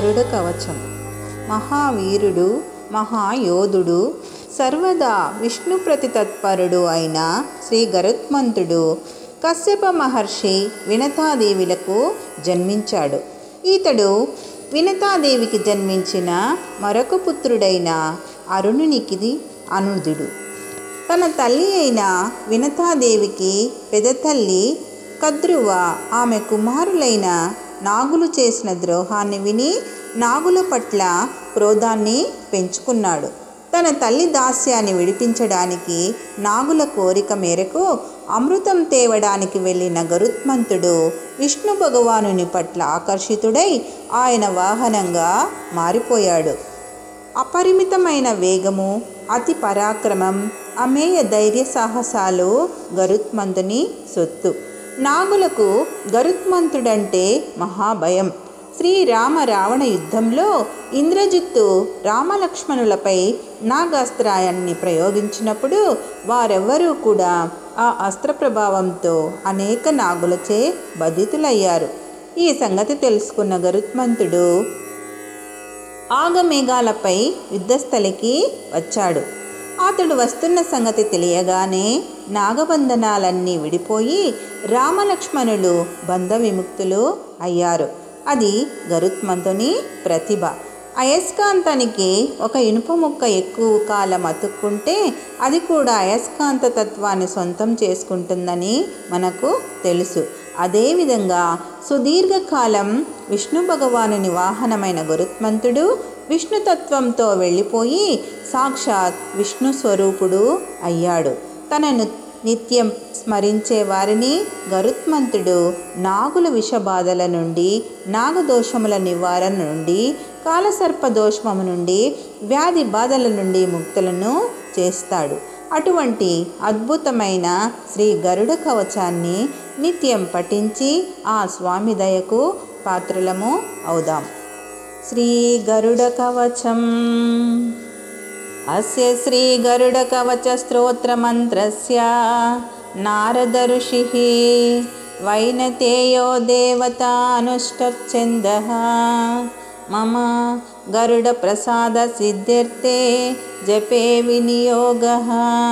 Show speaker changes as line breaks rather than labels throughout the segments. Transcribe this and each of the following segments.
గరుడ కవచం మహావీరుడు మహాయోధుడు సర్వదా విష్ణు ప్రతి తత్పరుడు అయిన శ్రీ గరుత్మంతుడు కశ్యప మహర్షి వినతాదేవిలకు జన్మించాడు ఈతడు వినతాదేవికి జన్మించిన మరొక పుత్రుడైన అరుణునికి అనుదుడు తన తల్లి అయిన వినతాదేవికి పెదతల్లి కద్రువ ఆమె కుమారులైన నాగులు చేసిన ద్రోహాన్ని విని నాగుల పట్ల క్రోధాన్ని పెంచుకున్నాడు తన తల్లి దాస్యాన్ని విడిపించడానికి నాగుల కోరిక మేరకు అమృతం తేవడానికి వెళ్ళిన గరుత్మంతుడు విష్ణు భగవానుని పట్ల ఆకర్షితుడై ఆయన వాహనంగా మారిపోయాడు అపరిమితమైన వేగము అతి పరాక్రమం అమేయ ధైర్య సాహసాలు గరుత్మంతుని సొత్తు నాగులకు గరుత్మంతుడంటే మహాభయం శ్రీరామ రావణ యుద్ధంలో ఇంద్రజిత్తు రామలక్ష్మణులపై నాగాస్త్రాయాన్ని ప్రయోగించినప్పుడు వారెవ్వరూ కూడా ఆ అస్త్ర ప్రభావంతో అనేక నాగులచే బాధితులయ్యారు ఈ సంగతి తెలుసుకున్న గరుత్మంతుడు ఆగమేఘాలపై యుద్ధస్థలికి వచ్చాడు అతడు వస్తున్న సంగతి తెలియగానే నాగబంధనాలన్నీ విడిపోయి రామలక్ష్మణులు బంధ విముక్తులు అయ్యారు అది గరుత్మంతుని ప్రతిభ అయస్కాంతానికి ఒక ఇనుప ముక్క ఎక్కువ కాలం అతుక్కుంటే అది కూడా అయస్కాంత తత్వాన్ని సొంతం చేసుకుంటుందని మనకు తెలుసు అదేవిధంగా సుదీర్ఘకాలం విష్ణు భగవానుని వాహనమైన గరుత్మంతుడు విష్ణుతత్వంతో వెళ్ళిపోయి సాక్షాత్ విష్ణు స్వరూపుడు అయ్యాడు తనను నిత్యం స్మరించే వారిని గరుత్మంతుడు నాగుల విషబాధల నుండి నాగదోషముల నివారణ నుండి కాలసర్ప దోషము నుండి వ్యాధి బాధల నుండి ముక్తులను చేస్తాడు అటువంటి అద్భుతమైన శ్రీ గరుడ కవచాన్ని నిత్యం పఠించి ఆ స్వామి దయకు పాత్రులము అవుదాం శ్రీ గరుడ కవచం అస్య శ్రీ గరుడ కవచ స్తోత్రమంత్రస్య నారద ఋషిः వైనతేయో దేవతానుష్టఛందः మమ గరుడ ప్రసాద సిద్ధ్యర్థే జపే వినియోగः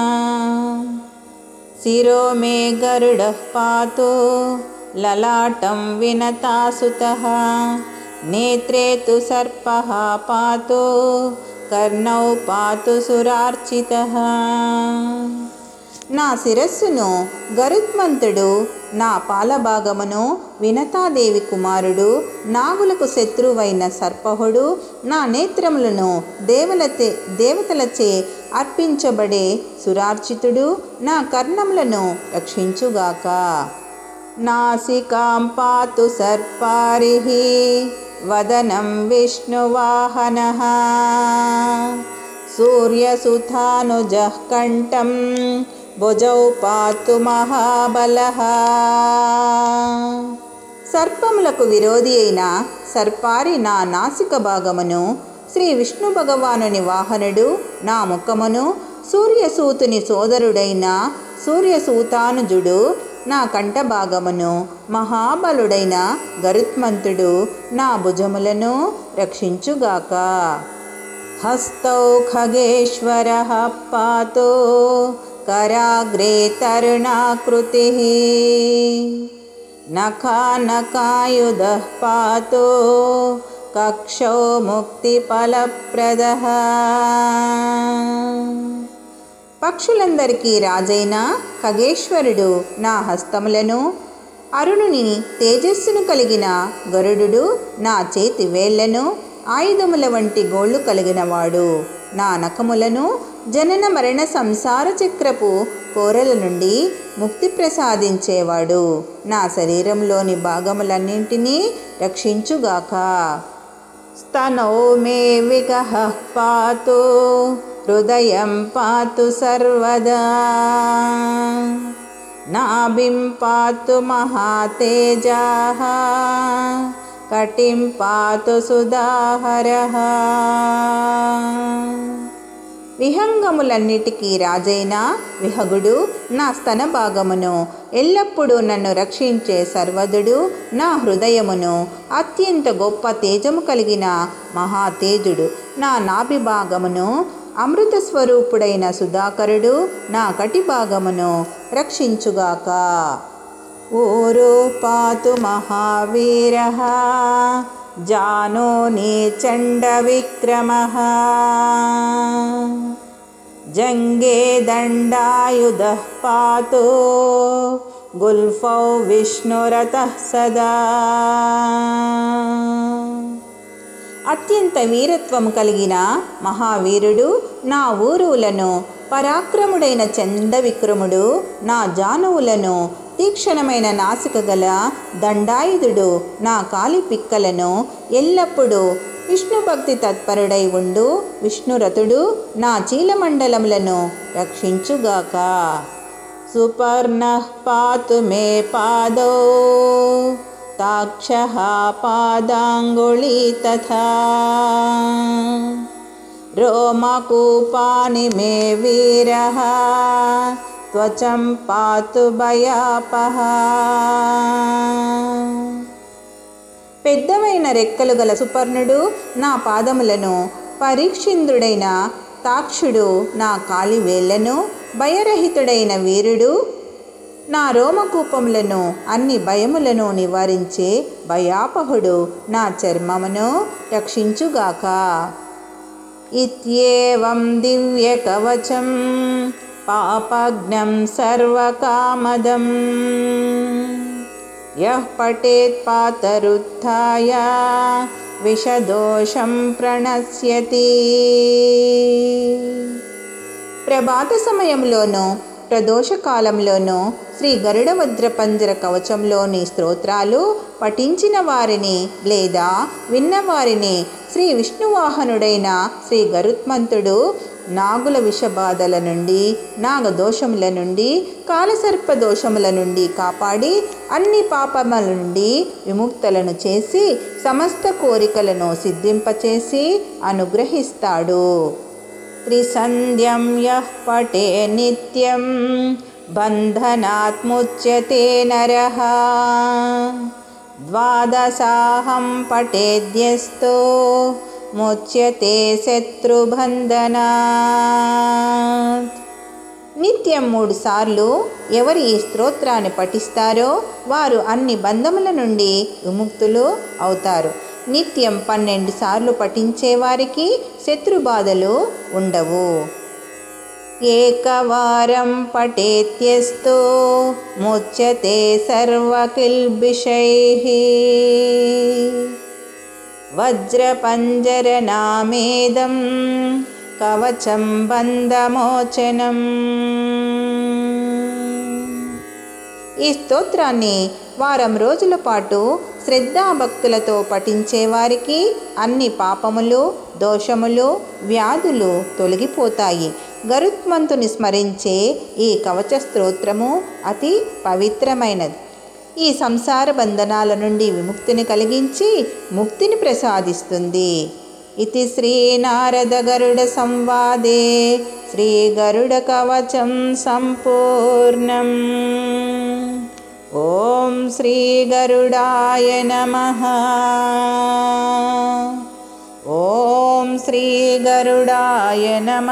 శిరో మే గరుడः పాతు లలాటం వినతాసుతः నేత్రే తు సర్పः పాతు కర్ణౌ పాతు సురార్చితः నా శిరస్సును గరుత్మంతుడు నా పాలభాగమును వినతాదేవి కుమారుడు నాగులకు శత్రువైన సర్పహుడు నా నేత్రములను దేవలతే దేవతలచే అర్పించబడే సురార్చితుడు నా కర్ణములను రక్షించుగాక నాసికాం పాతు సర్పారిః వదనం విష్ణువాహనः సూర్యసుతానుజः కంఠం భుజౌ పాతు మహాబలः సర్పములకు విరోధి అయిన సర్పారి నా నాసిక భాగమును శ్రీ విష్ణు భగవానుని వాహనుడు నా ముఖమును సూర్యసూతుని సోదరుడైన సూర్యసూతానుజుడు నా కంఠ భాగమును మహాబలుడైన గరుత్మంతుడు నా భుజములను రక్షించుగాక హస్తౌ ఖగేశ్వర పాతో कराग्रे तरुणाकृतिः नखानकायुधः पातो कक्षौ ముక్తిఫలప్రదः పక్షులందరికీ రాజైన ఖగేశ్వరుడు నా హస్తములను అరుణుని తేజస్సును కలిగిన గరుడు నా చేతి వేళ్లను ఆయుధముల వంటి గోళ్ళు కలిగినవాడు నా నఖములను జనన మరణ సంసార చక్రపు కోరల నుండి ముక్తి ప్రసాదించేవాడు నా శరీరంలోని భాగములన్నింటినీ రక్షించుగాక స్తనౌ మే విగహ పాతు హృదయం పాతు సర్వదా నాభిం పాతు మహాతేజా కటిం పాతు సుధాహర విహంగములన్నిటికీ రాజైన విహగుడు నా స్తన భాగమును ఎల్లప్పుడూ నన్ను రక్షించే సర్వదుడు నా హృదయమును అత్యంత గొప్ప తేజము కలిగిన మహాతేజుడు నా నాభి భాగమును అమృత స్వరూపుడైన సుధాకరుడు నా కటి భాగమును రక్షించుగాక ఊరు పాతు మహావీర జానో నీ చండ విక్రమ జంగే దండాయుధ పాతు గుల్ఫౌ విష్ణురత సదా అత్యంత వీరత్వము కలిగిన మహావీరుడు నా ఊరువులను పరాక్రముడైన చండ విక్రముడు నా జానువులను తీక్షణమైన నాసిక గల దండాయుధుడు నా కాలి పిక్కలను ఎల్లప్పుడూ విష్ణు భక్తి తత్పరుడై ఉండు విష్ణురథుడు నా చీలమండలములను రక్షించుగాక సుపర్ణ పాతు మే పాదో ताक्षः पादाङ्गुली तथा रोमकूपानि मे वीरः त्वचं पातु भयापः పెద్దవైన రెక్కలు గల సుపర్ణుడు నా పాదములను పరీక్షిందుడైన తాక్షుడు నా కాలి వేళ్లను భయరహితుడైన వీరుడు నా రోమకూపములను అన్ని భయములను నివారించే భయాపహుడు నా చర్మమును రక్షించుగాక ఇత్యేవం దివ్య కవచం పాపజ్ఞం సర్వకామదం యః పఠేత్ పాతరుత్థాయ విషదోషం ప్రణశ్యతి ప్రభాత సమయంలోనూ ప్రదోష కాలంలోనూ శ్రీ గరుడవజ్ర పంజర కవచంలోని స్తోత్రాలు పఠించిన వారిని లేదా విన్నవారిని శ్రీ విష్ణువాహనుడైన శ్రీ గరుత్మంతుడు నాగుల విషబాధల నుండి నాగదోషముల నుండి కాలసర్ప దోషముల నుండి కాపాడి అన్ని పాపముల నుండి విముక్తులను చేసి సమస్త కోరికలను సిద్ధింపచేసి అనుగ్రహిస్తాడు త్రిసంధ్యం యః పటే నిత్యం బంధనాత్ముచ్యతే నరः ద్వాదశాహం పటేద్యస్తో ముచ్యతే శత్రుబంధనాత్ నిత్యం మూడు సార్లు ఎవరు ఈ స్తోత్రాన్ని పఠిస్తారో వారు అన్ని బంధముల నుండి విముక్తులు అవుతారు నిత్యం పన్నెండు సార్లు పఠించే వారికి శత్రుబాధలు ఉండవు ఏకవారం పఠేత్యస్తో ముచ్యతే సర్వకిల్బిషై వజ్రపంజరనామేదం కవచం బంధమోచనం ఈ స్తోత్రాన్ని వారం రోజుల పాటు శ్రద్ధాభక్తులతో పఠించే వారికి అన్ని పాపములు దోషములు వ్యాధులు తొలగిపోతాయి గరుత్మంతుని స్మరించే ఈ కవచ స్తోత్రము అతి పవిత్రమైనది ఈ సంసార బంధనాల నుండి విముక్తిని కలిగించి ముక్తిని ప్రసాదిస్తుంది ఇది శ్రీనారద గరుడ సంవాదే శ్రీ గరుడ కవచం సంపూర్ణం ఓం శ్రీ గరుడాయ నమ ఓం శ్రీ గరుడాయ నమ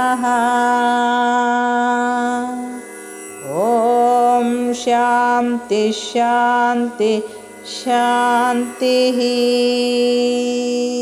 ఓం శాంతి శాంతి శాంతి